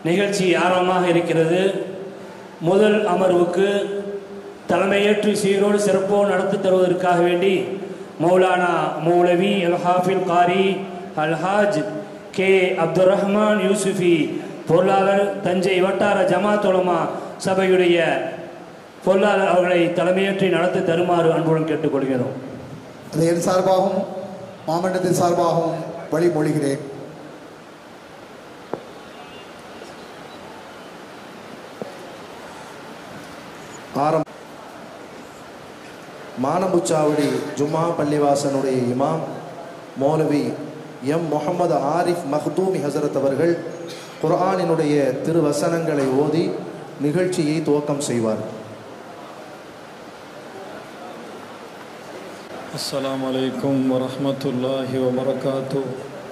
நிகழ்ச்சி ஆர்வமாக இருக்கிறது முதல் அமர்வுக்கு தலைமையேற்று சீரோடு சிறப்போடு நடத்தி தருவதற்காக வேண்டி மௌலானா மௌலவி அல் ஹாஃபில் காரி அல்ஹாஜ் கே அப்துல் ரஹ்மான் யூசுஃபி பொருளாளர் தஞ்சை வட்டார ஜமாத் உலமா சபையுடைய பொருளாளர் அவர்களை தலைமையேற்றி நடத்தி தருமாறு அன்புடன் கேட்டுக்கொள்கிறோம் அதை என் சார்பாகவும் மாமண்டத்தின் சார்பாகவும் வழிமொழிகிறேன் ஆரம் மானமுச்சாவடி ஜும்மா பள்ளிவாசனுடைய இமாம் மௌலவி எம் முகமது ஆரிஃப் மஹ்தூமி ஹசரத் அவர்கள் குர்ஆனினுடைய திருவசனங்களை ஓதி நிகழ்ச்சியை துவக்கம் செய்வார் السلام عليكم ورحمة الله وبركاته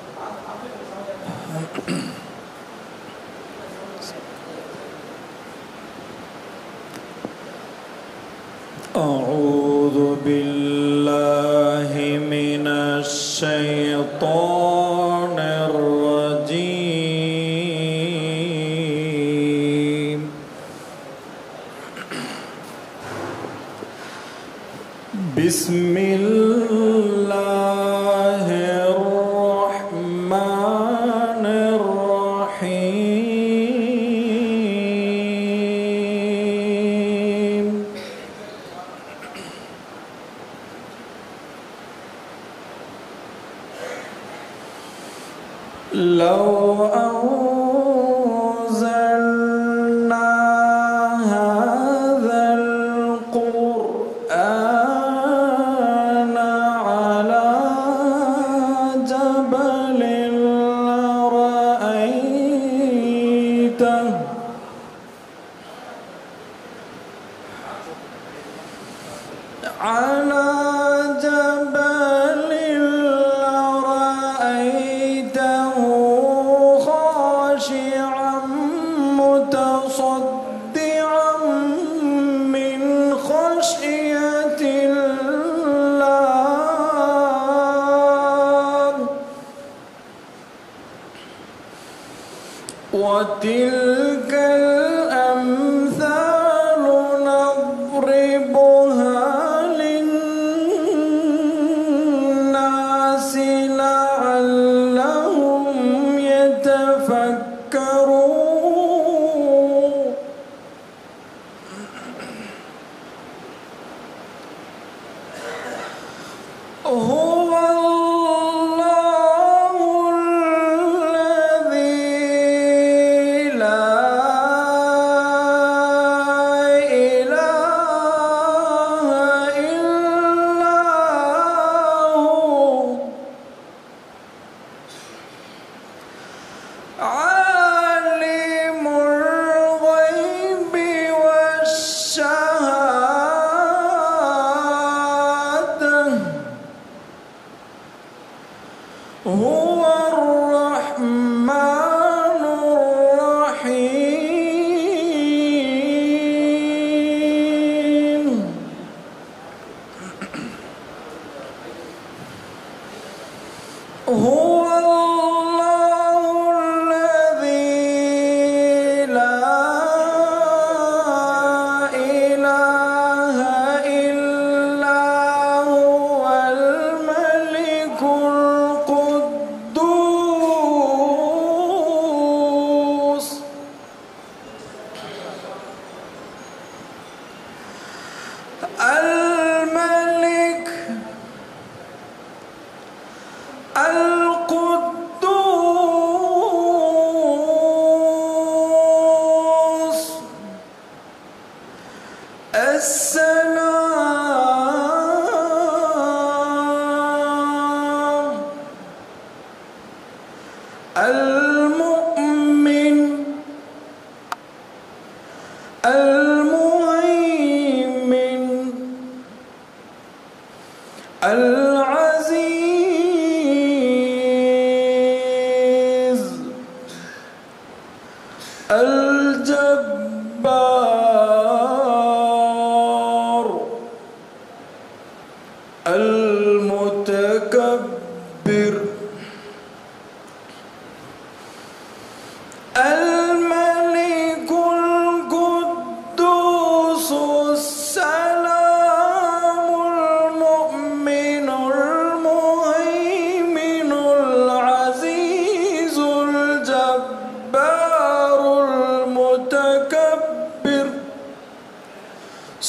أعوذ بالله من الشيطان الرجيم بسم الله الرحمن الرحيم لو أنزلنا هذا القرآن على جبل لرأيته على جبل لرأيته خاشعا متصدعا من خشية الله وتلك الأمثال نضربها للناس لعلهم يتفكرون هو الله الذي لا إله إلا هو عالم الغيب والشهادة هو الرحمن الرحيم هو الله الذي لا إله إلا هو الملك القدوس الملك القدوس السلام المؤمن المهيمن العزيز الجبار المتكبر الملك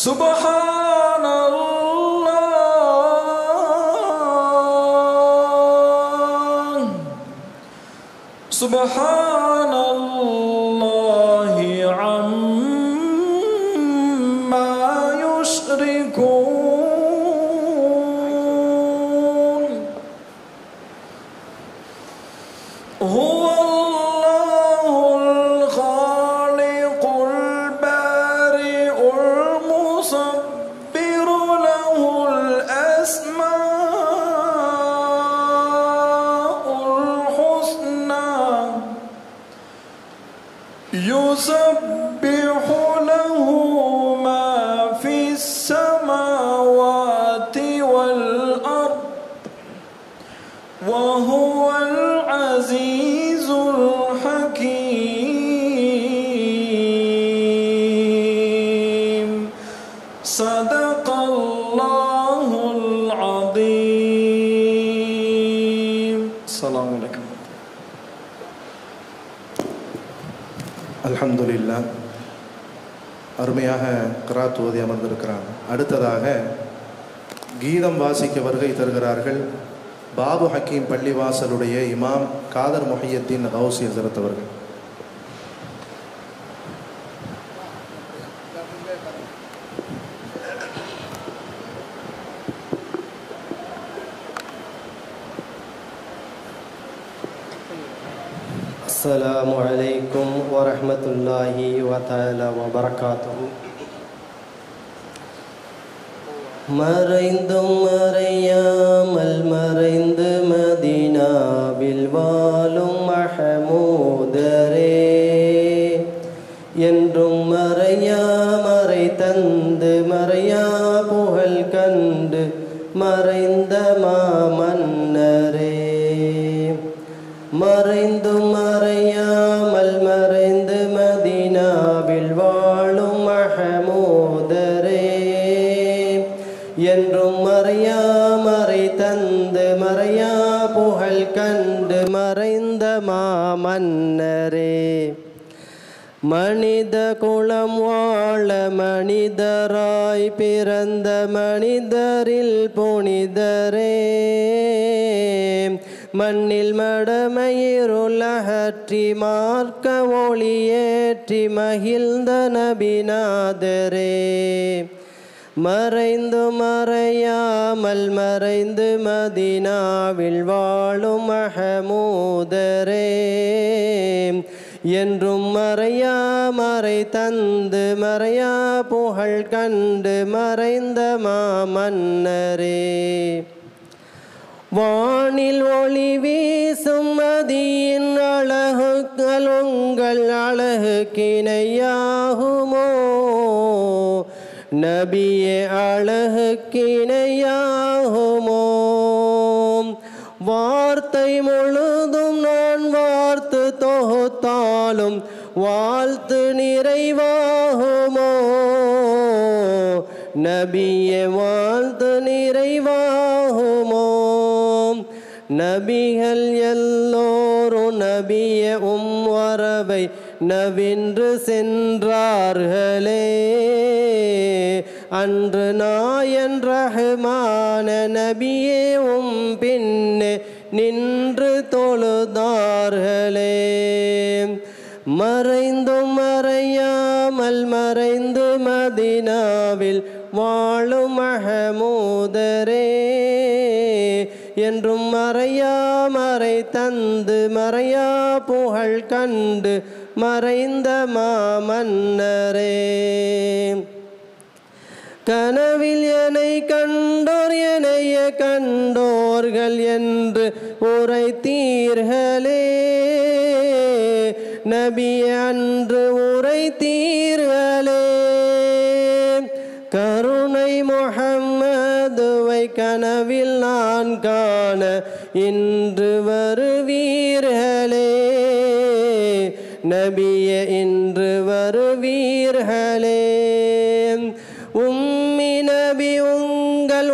سبحان الله سبحان الله عما يشركون هو الله الخالق البارئ المصبر له الأسماء الحسنى يسبح له ما في السماوات والأرض وهو العزيز الحكيم صدق الله العظيم السلام عليكم அல்ஹம்துலில்லா அருமையாக கிராத் ஓதி அமர்ந்திருக்கிறாங்க அடுத்ததாக கீதம் வாசிக்க வருகை தருகிறார்கள் பாபு ஹக்கீம் பள்ளிவாசலுடைய இமாம் காதர் முஹையத்தீன் கௌசி ஹசரத் அவர்கள் السلام عليكم ورحمة الله وتعالى وبركاته மறைந்தும் மறையாமல் மறைந்து மதீனாவில் வாழும் மஹமூதரே என்றும் மறையா மறை தந்து மறையா புகழ் கண்டு மறைந்த மாமன்னரே மறைந்தும் மறையாமல் மறைந்து மதீனாவில் வாழும் மஹமூதரே என்றும் மறையா மறை தந்து மறையா புகழ் கண்டு மறைந்த மாமன்னரே மனித குலம் வாழ மனிதராய் பிறந்த மனிதரில் புனிதரே மண்ணில் மடமயிருளகற்றி மார்க்க ஒளியேற்றி மகிழ்ந்த நபிநாதரே மறைந்து மறையாமல் மறைந்து மதினாவில் வாழும் மஹமூதரே என்றும் மறையா மறை தந்து மறையா புகழ் கண்டு மறைந்த மாமன்னரே வானில் ஒளி வீசும் மதியின் அழகுகள் உங்கள் அழகு கிணையாகுமோ நபியே அழகு கிணையாகுமோ வார்த்தை முழுதும் நான் வார்த்து தொகுத்தாலும் வாழ்த்து நிறைவாகுமோ நபியே வாழ்த்து நிறைவாகுமோ நபிகள் எல்லோரும் நபிய உம் வரவை நவின்று சென்றார்களே அன்று நாயன் ரஹ்மான நபியே உம் பின்னே நின்று தொழுதார்களே மறைந்தும் மறையாமல் மறைந்து மதினாவில் வாழும் மஹமூதரே என்றும் மறையா மறை தந்து மறையா புகழ் கண்டு மறைந்த மாமன்னரே கனவில் என்னை கண்டோர் எனைய கண்டோர்கள் என்று உரைத்தீர்களே நபி அன்று உரைத்தீர்களே கருணை முகம்மதுவை கனவில் நான் காண இன்று வருவீர்களே நபிய இன்று வருவீர்களே உம்மி நபி உங்கள்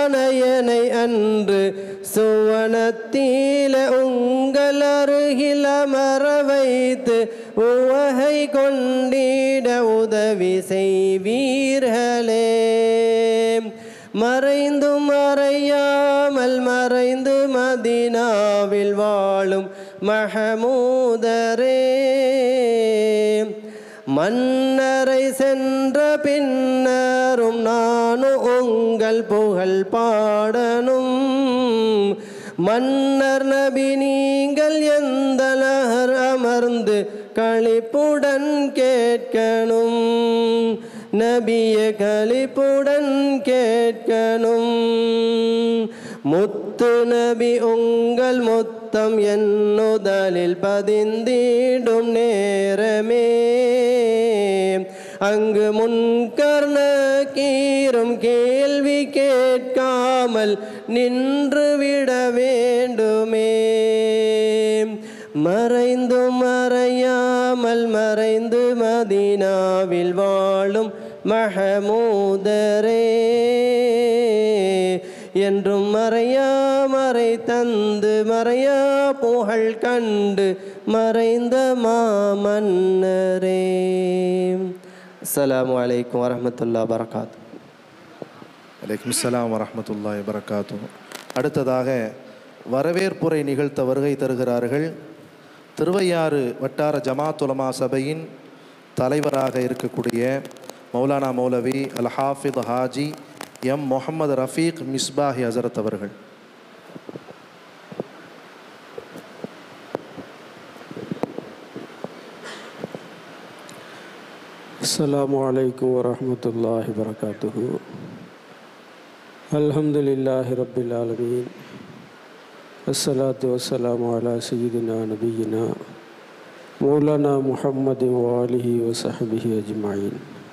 உம்மதானயனை அன்று சுவனத்தில உங்கள் அருகில் அமர வைத்து உவகை கொண்டிட உதவி செய்வீர்களே மறைந்தும் மறையாமல் மறைந்து மதினாவில் வாழும் மஹமூதரே மன்னரை சென்ற பின்னரும் நானும் உங்கள் புகழ் பாடனும் மன்னர் நபி நீங்கள் எந்த நகர் அமர்ந்து களிப்புடன் கேட்கணும் நபிய களிப்புடன் கேட்கணும் முத்து நபி உங்கள் முத்தம் என்னுதலில் பதிந்திடும் நேரமே அங்கு முன்கர்ண கீரும் கேள்வி கேட்காமல் நின்று விட வேண்டுமே மறைந்தும் மறையாமல் மறைந்து மதீனாவில் வாழும் மஹமூதரே என்றும் மறையா மறை தந்து மறையா புகழ் கண்டு மறைந்த மாமன்னரே அஸ்ஸலாமு அலைக்கும் வரஹ்மத்துல்லாஹி வரகாத்து அலைக்கும் சலாம் வரமத்துல்லாய் வரகாத்து அடுத்ததாக வரவேற்புரை நிகழ்த்த வருகை தருகிறார்கள் திருவையாறு வட்டார ஜமாத் உலமா சபையின் தலைவராக இருக்கக்கூடிய மௌலானா மௌலவி அல் ஹாஃபித் ஹாஜி எம் முகமது ரஃபீக் மிஸ்பாஹி ஹசரத் அவர்கள் السلام عليكم ورحمة الله وبركاته الحمد لله رب العالمين الصلاة والسلام على سيدنا نبينا مولانا محمد وآله وصحبه أجمعين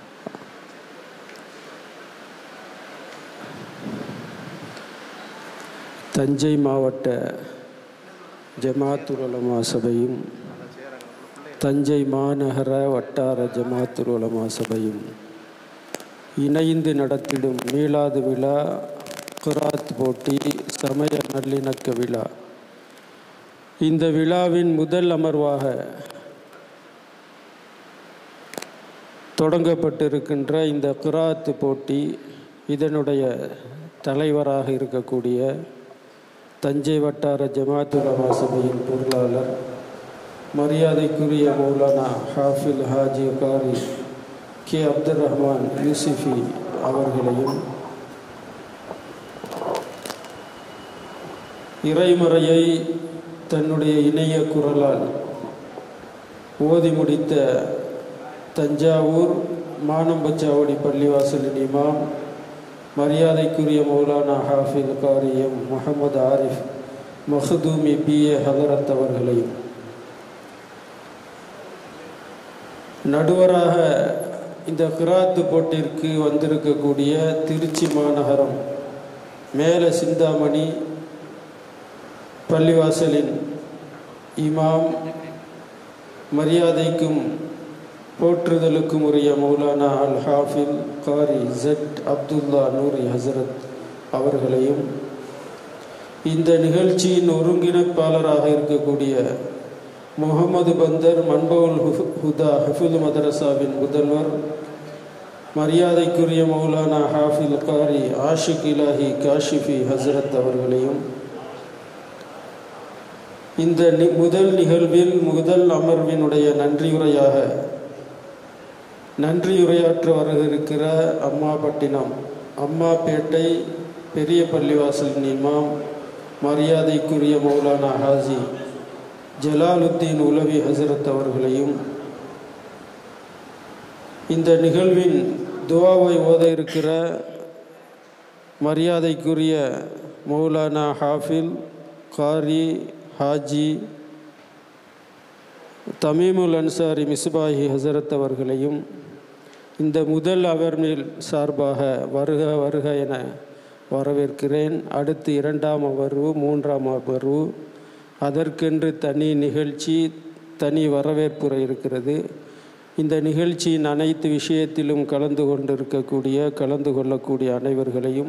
தஞ்சை மாவட்ட ஜமாத்துல் உலமா சபையும் தஞ்சை மாநகர வட்டார ஜமாத்துல் உலமா சபையும் இணைந்து நடத்திடும் மீளாது விழா குராத் போட்டி சமய நல்லிணக்க விழா இந்த விழாவின் முதல் அமர்வாக தொடங்கப்பட்டிருக்கின்ற இந்த குராத் போட்டி இதனுடைய தலைவராக இருக்கக்கூடிய தஞ்சை வட்டார ஜமாத்துல் உலமா சபையின் பொருளாளர் மரியாதைக்குரிய மௌலானா ஹாஃபில் ஹாஜி காரி கே அப்துல் ரஹ்மான் யூசிஃபி அவர்களையும் இறைமறையை தன்னுடைய இணைய குரலால் ஓதி முடித்த தஞ்சாவூர் மானம்பச்சாவடி பள்ளிவாசலின் இமாம் மரியாதைக்குரிய மௌலானா ஹாஃபில் காரி M Mohammed Arif Mahdoomi B A ஹதரத் அவர்களையும் நடுவராக இந்த கிராத்து போட்டிற்கு வந்திருக்கக்கூடிய திருச்சி மாநகரம் மேல சிந்தாமணி பள்ளிவாசலின் இமாம் மரியாதைக்கும் போற்றுதலுக்கும் உரிய மௌலானா அல் ஹாஃபில் காரி ஜெட் அப்துல்லா நூரி ஹசரத் அவர்களையும் இந்த நிகழ்ச்சியின் ஒருங்கிணைப்பாளராக இருக்கக்கூடிய முகமது பந்தர் மன்பவுல் ஹுஃப்- ஹுதா ஹிஃபுல் மதரசாவின் முதல்வர் மரியாதைக்குரிய மௌலானா ஹாஃபில் காரி ஆஷிக் இலாஹி காஷிஃபி ஹசரத் அவர்களையும் இந்த நி- முதல் நிகழ்வில் முதல் அமர்வினுடைய நன்றியுரையாக நன்றியுரையாற்ற வருகிற அம்மாபட்டினம் அம்மாப்பேட்டை பெரிய பள்ளிவாசலின் இமாம் மரியாதைக்குரிய மௌலானா ஹாஜி ஜலாலுத்தீன் உலவி ஹசரத் அவர்களையும் இந்த நிகழ்வின் துவாவை ஓத இருக்கிற மரியாதைக்குரிய மௌலானா ஹாஃபில் காரி ஹாஜி தமீமுல் அன்சாரி மிஸ்பாஹி ஹசரத் அவர்களையும் இந்த முதல் அமர்வில் சார்பாக வருக வருக என வரவேற்கிறேன் அடுத்து இரண்டாம் அமர்வு மூன்றாம் அமர்வு அதற்கென்று தனி நிகழ்ச்சி தனி வரவேற்புரை இருக்கிறது இந்த நிகழ்ச்சியின் அனைத்து விஷயத்திலும் கலந்து கொண்டிருக்கக்கூடிய கலந்து கொள்ளக்கூடிய அனைவர்களையும்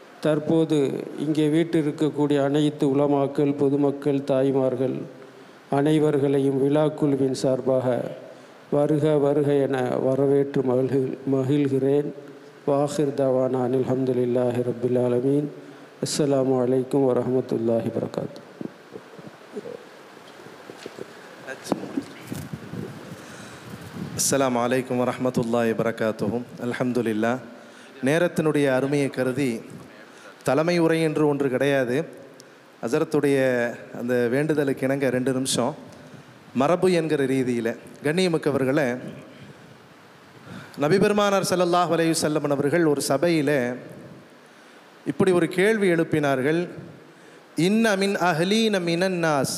தற்போது இங்கே வீட்டிருக்கக்கூடிய அனைத்து உலமாக்கள் பொதுமக்கள் தாய்மார்கள் அனைவர்களையும் விழாக்குழுவின் சார்பாக வருக வருக என வரவேற்று மகிழ் மகிழ்கிறேன் வாஹிர் தவானா அனில் அஹமதுல்லாஹி ரபில் ஆலமீன் அஸ்ஸலாமு அலைக்கும் வரஹமத்துல்லாஹி வரகாத்து அஸ்ஸலாமு அலைக்கும் வரஹ்மத்துல்லாஹி வரகாத்துஹும் அல்ஹம்துலில்லா நேரத்தினுடைய அருமையை கருதி தலைமை உரை என்று ஒன்று கிடையாது அசரத்துடைய அந்த வேண்டுதலுக்கு இணங்க ரெண்டு நிமிஷம் மரபு என்கிற ரீதியில் கண்ணியமிக்கவர்களை நபிபெருமானார் ஸல்லல்லாஹு அலைஹி வஸல்லம் அவர்கள் ஒரு சபையில் இப்படி ஒரு கேள்வி எழுப்பினார்கள் இன்ன மின் அஹ்லீன மினன்னாஸ்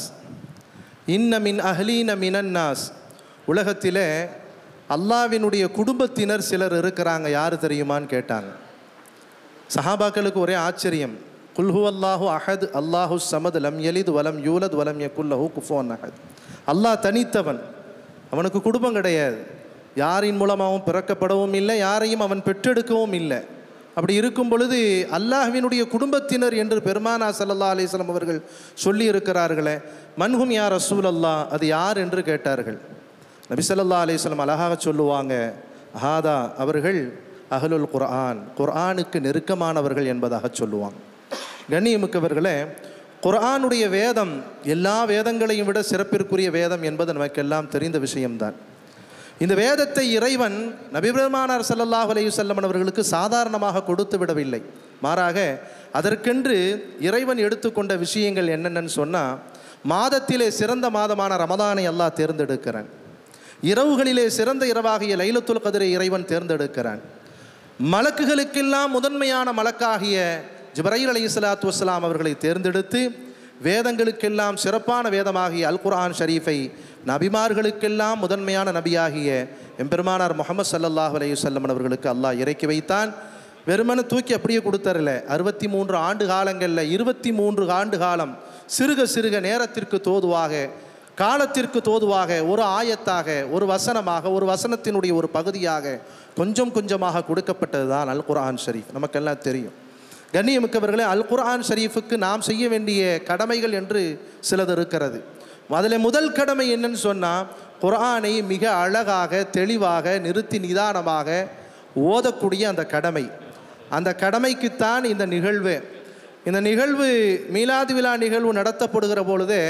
இன்ன மின் அஹ்லீன மினன்னாஸ் உலகத்தில் அல்லாவினுடைய குடும்பத்தினர் சிலர் இருக்கிறாங்க யார் தெரியுமான்னு கேட்டாங்க சஹாபாக்களுக்கு ஒரே ஆச்சரியம் குல்ஹு அல்லாஹு அஹத் அல்லாஹு சமத் லம் யலித் வலம் யூலத் வலம் யக்குல்லஹு குஃபோன் அஹத் அல்லாஹ் தனித்தவன் அவனுக்கு குடும்பம் கிடையாது யாரின் மூலமாகவும் பிறக்கப்படவும் இல்லை யாரையும் அவன் பெற்றெடுக்கவும் இல்லை அப்படி இருக்கும் பொழுது அல்லாஹ்வினுடைய குடும்பத்தினர் என்று பெருமானா சல்லல்லா அலிஸ்லாம் அவர்கள் சொல்லி இருக்கிறார்களே மன்ஹும் யார் ரசூல் அல்லாஹ் அது யார் என்று கேட்டார்கள் நபி ஸல்லல்லாஹு அலைஹி வஸல்லம் அழகாக சொல்லுவாங்க ஹாதா அவர்கள் அஹ்லுல் குர்ஆன் குர்ஆனுக்கு நெருக்கமானவர்கள் என்பதாக சொல்லுவாங்க கண்ணியமிக்கவர்களே குர்ஆனுடைய வேதம் எல்லா வேதங்களையும் விட சிறப்பிற்குரிய வேதம் என்பது நமக்கெல்லாம் தெரிந்த விஷயம்தான் இந்த வேதத்தை இறைவன் நபிபெருமானார் ஸல்லல்லாஹு அலைஹி வஸல்லம் அவர்களுக்கு சாதாரணமாக கொடுத்து விடவில்லை மாறாக அதற்கென்று இறைவன் எடுத்துக்கொண்ட விஷயங்கள் என்னென்னு சொன்னால் மாதத்திலே சிறந்த மாதமான ரமதானை அல்லாஹ் தேர்ந்தெடுக்கிறான் இரவுகளிலே சிறந்த இரவாகிய லைலத்துல் கதிரை இறைவன் தேர்ந்தெடுக்கிறான் மலக்குகளுக்கெல்லாம் முதன்மையான மலக்காகிய ஜிப்ரைல் அலி சலாத்து வஸ்லாம் அவர்களை தேர்ந்தெடுத்து வேதங்களுக்கெல்லாம் சிறப்பான வேதமாகிய அல் குர்ஆன் ஷரீஃபை நபிமார்களுக்கெல்லாம் முதன்மையான நபியாகிய எம்பெருமானார் முகமது சல்லல்லாஹு அலைஹி வஸல்லம் அவர்களுக்கு அல்லாஹ் இறக்கி வைத்தான் வெறுமனே தூக்கி அப்படியே கொடுத்தரல அறுபத்தி மூன்று ஆண்டு காலங்களில் இருபத்தி மூன்று ஆண்டு காலம் சிறுக சிறுக நேரத்திற்கு தோதுவாக காலத்திற்கு தோதுவாக ஒரு ஆயத்தாக ஒரு வசனமாக ஒரு வசனத்தினுடைய ஒரு பகுதியாக கொஞ்சம் கொஞ்சமாக கொடுக்கப்பட்டது தான் அல் குர்ஆன் ஷரீஃப் நமக்கெல்லாம் தெரியும் கண்ணியமிக்கவர்களே அல் குர்ஆன் ஷரீஃபுக்கு நாம் செய்ய வேண்டிய கடமைகள் என்று சிலது இருக்கிறது அதில் முதல் கடமை என்னன்னு சொன்னால் குர்ஆனை மிக அழகாக தெளிவாக நிறுத்தி நிதானமாக ஓதக்கூடிய அந்த கடமை அந்த கடமைக்குத்தான் இந்த நிகழ்வு இந்த நிகழ்வு மீலாது விழா நிகழ்வு நடத்தப்படுகிற பொழுதே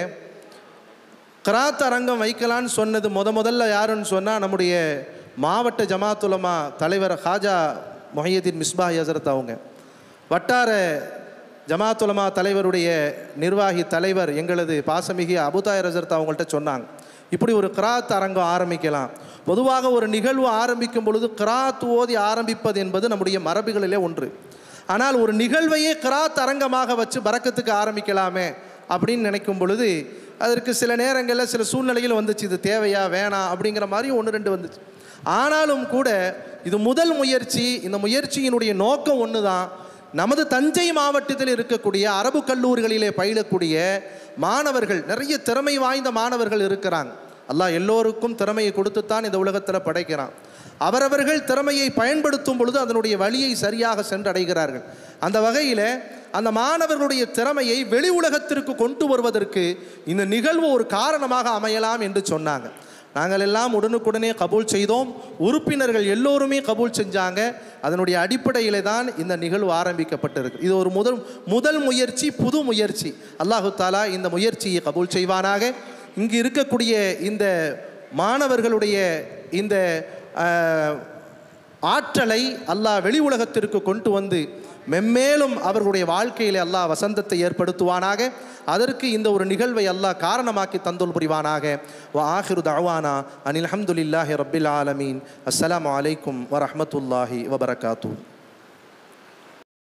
கிராத் அரங்கம் வைக்கலான்னு சொன்னது முத முதல்ல யாருன்னு சொன்னால் நம்முடைய மாவட்ட ஜமாத்துலமா தலைவர் ஹாஜா மொஹியதீன் மிஸ்பா ஹசரத் அவங்க வட்டார ஜமாத்துலமா தலைவருடைய நிர்வாகி தலைவர் எங்களது பாசமிகு அபுதாயர் ஹசரத் அவங்கள்ட்ட சொன்னாங்க இப்படி ஒரு கிராத் அரங்கம் ஆரம்பிக்கலாம் பொதுவாக ஒரு நிகழ்வு ஆரம்பிக்கும் பொழுது கிராத் ஓதி ஆரம்பிப்பது என்பது நம்முடைய மரபுகளிலே ஒன்று ஆனால் ஒரு நிகழ்வையே கிராத் அரங்கமாக வச்சு பறக்கத்துக்கு ஆரம்பிக்கலாமே அப்படின்னு நினைக்கும் பொழுது அதற்கு சில நேரங்களில் சில சூழ்நிலைகள் வந்துச்சு இது தேவையா வேணாம் அப்படிங்கிற மாதிரி ஒன்று ரெண்டு வந்துச்சு ஆனாலும் கூட இது முதல் முயற்சி இந்த முயற்சியினுடைய நோக்கம் ஒன்று தான் நமது தஞ்சை மாவட்டத்தில் இருக்கக்கூடிய அரபு கல்லூரிகளிலே பயிலக்கூடிய மாணவர்கள் நிறைய திறமை வாய்ந்த மாணவர்கள் இருக்கிறாங்க அல்லாஹ் எல்லோருக்கும் திறமையை கொடுத்துத்தான் இந்த உலகத்தில் படைக்கிறான் அவரவர்கள் திறமையை பயன்படுத்தும் பொழுது அதனுடைய வழியை சரியாக சென்றடைகிறார்கள் அந்த வகையில் அந்த மாணவர்களுடைய திறமையை வெளி உலகத்திற்கு கொண்டு வருவதற்கு இந்த நிகழ்வு ஒரு காரணமாக அமையலாம் என்று சொன்னாங்க நாங்கள் எல்லாம் உடனுக்குடனே கபூல் செய்தோம் உறுப்பினர்கள் எல்லோருமே கபூல் செஞ்சாங்க அதனுடைய அடிப்படையில் தான் இந்த நிகழ்வு ஆரம்பிக்கப்பட்டிருக்கு இது ஒரு முதல் முதல் முயற்சி புது முயற்சி அல்லாஹு தாலா இந்த முயற்சியை கபூல் செய்வானாக இங்கு இருக்கக்கூடிய இந்த மாணவர்களுடைய இந்த ஆஹ், ஆற்றலை அல்லாஹ் வெளி உலகத்திற்கு கொண்டு வந்து மெம்மேலும் அவர்களுடைய வாழ்க்கையிலே அல்லாஹ் வசந்தத்தை ஏற்படுத்துவானாக அதற்கு இந்த ஒரு நிகழ்வை அல்லாஹ் காரணமாக்கி தந்துள் புரிவானாக வ ஆஹிரு தவானா அனில் அஹமதுல்லாஹி ரபில் ஆலமீன் அஸ்ஸலாமு அலைக்கும் வரஹ்மத்துல்லாஹி வபரகாத்தூ